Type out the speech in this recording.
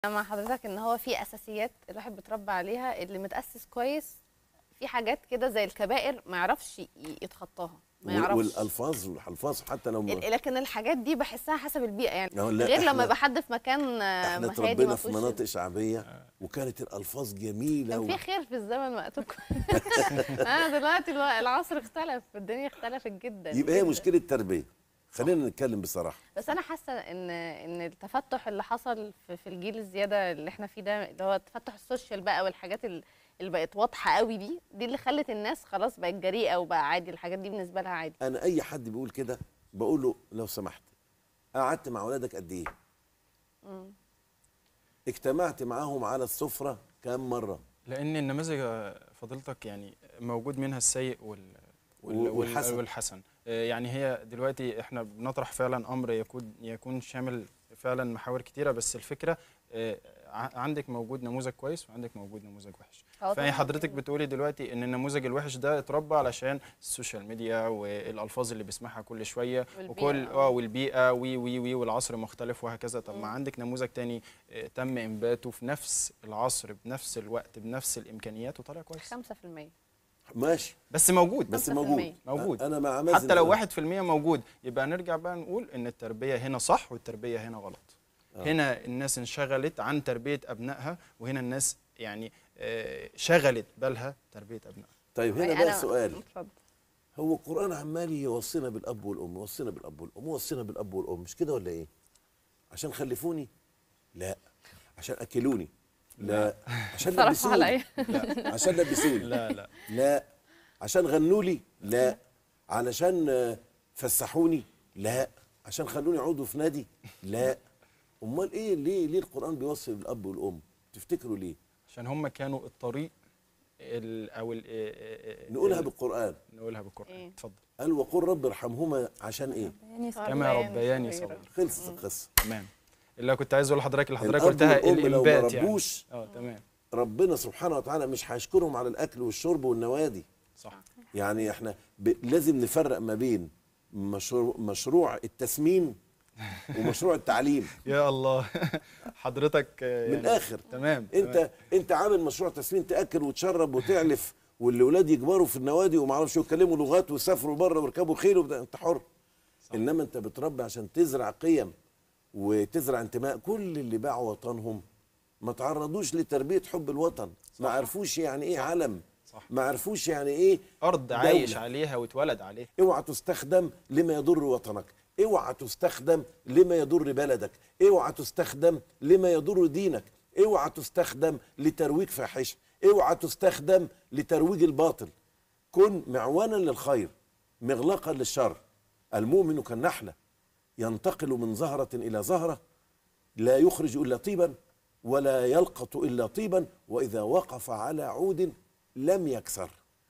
مع حضرتك ان هو في اساسيات الواحد بيتربى عليها اللي متاسس كويس في حاجات كده زي الكبائر ما يعرفش ي- يتخطاها ما وال- يعرفش والالفاظ والالفاظ حتى لو ما- ال- لكن الحاجات دي بحسها حسب البيئه يعني لا، لا، غير لما إحنا- يبقى حد في مكان آه، احنا هادي اتربينا ما في فيهوش- مناطق شعبيه وكانت الالفاظ جميله كان و... في خير في الزمن وقتكم انا دلوقتي الو- العصر اختلف الدنيا اختلفت جدا يبقى هي جداً. مشكله تربيه خلينا نتكلم بصراحه بس انا حاسه ان ان التفتح اللي حصل في, في الجيل الزياده اللي احنا فيه ده اللي هو تفتح السوشيال بقى والحاجات ال- اللي بقت واضحه قوي دي دي اللي خلت الناس خلاص بقت جريئه وبقى عادي الحاجات دي بالنسبه لها عادي انا اي حد بيقول كده بقول له لو سمحت قعدت مع اولادك قد ايه اجتمعت معاهم على السفره كام مره لان النماذج آه، فضيلتك يعني موجود منها السيء وال وال- وال- والحسن. والحسن آه، يعني هي دلوقتي احنا بنطرح فعلا امر يكون يكون شامل فعلا محاور كتيره بس الفكره آه، ع- عندك موجود نموذج كويس وعندك موجود نموذج وحش هو فهي طبعاً حضرتك بتقولي دلوقتي ان النموذج الوحش ده اتربى علشان السوشيال ميديا والالفاظ اللي بيسمعها كل شويه والبيئة، وكل آه. اه والبيئه وي وي وي والعصر مختلف وهكذا طب مم. ما عندك نموذج تاني آه، تم انباته في نفس العصر بنفس الوقت بنفس الامكانيات وطلع كويس 5% ماشي بس موجود بس 5%. موجود موجود. انا مع مازن حتى لو أنا- واحد في المية موجود يبقى نرجع بقى نقول ان التربية هنا صح والتربية هنا غلط آه. هنا الناس انشغلت عن تربية أبنائها وهنا الناس يعني آه، شغلت بالها تربية أبنائها طيب هنا يعني بقى أنا- سؤال اتفضل هو القرآن عمال يوصينا بالأب والأم يوصينا بالأب والأم يوصينا بالأب والأم مش كده ولا إيه؟ عشان خلفوني؟ لا عشان أكلوني؟ لا عشان صرفوا لبسوني؟ عليا لا عشان لبسوني؟ لا لا لا عشان غنوا لي؟ لا علشان آه، فسحوني؟ لا عشان خلوني عضو في نادي؟ لا أمال إيه ليه ليه القرآن بيوصي بالأب والأم؟ تفتكروا ليه؟ عشان هم كانوا الطريق ال أو ال آه، آه، نقولها ال- بالقرآن نقولها بالقرآن إيه؟ اتفضل قال وقل رب ارحمهما عشان إيه؟ كما ربياني صغيرة. صغيرا خلصت القصة تمام اللي كنت عايز اقول لحضرتك اللي حضرتك الأب قلتها والأم لو ما الانبات يعني ربوش اه تمام ربنا سبحانه وتعالى مش هيشكرهم على الاكل والشرب والنوادي صح يعني احنا ب... لازم نفرق ما بين مشروع, مشروع التسمين ومشروع التعليم يا الله حضرتك آه، من يعني الاخر تمام تمام. انت انت عامل مشروع تسمين تاكل وتشرب وتعلف والاولاد يكبروا في النوادي وما اعرفش يتكلموا لغات ويسافروا بره ويركبوا خيل وبتاع، انت حر صح. انما انت بتربي عشان تزرع قيم وتزرع انتماء كل اللي باعوا وطنهم ما تعرضوش لتربيه حب الوطن ما صح. عرفوش يعني ايه علم صح ما عرفوش يعني ايه ارض دولة. عايش عليها واتولد عليها اوعى تستخدم لما يضر وطنك اوعى تستخدم لما يضر بلدك اوعى تستخدم لما يضر دينك اوعى تستخدم لترويج فاحشه اوعى تستخدم لترويج الباطل كن معوانا للخير مغلقا للشر المؤمن كالنحله ينتقل من زهره الى زهره لا يخرج الا طيبا ولا يلقط الا طيبا واذا وقف على عود لم يكسر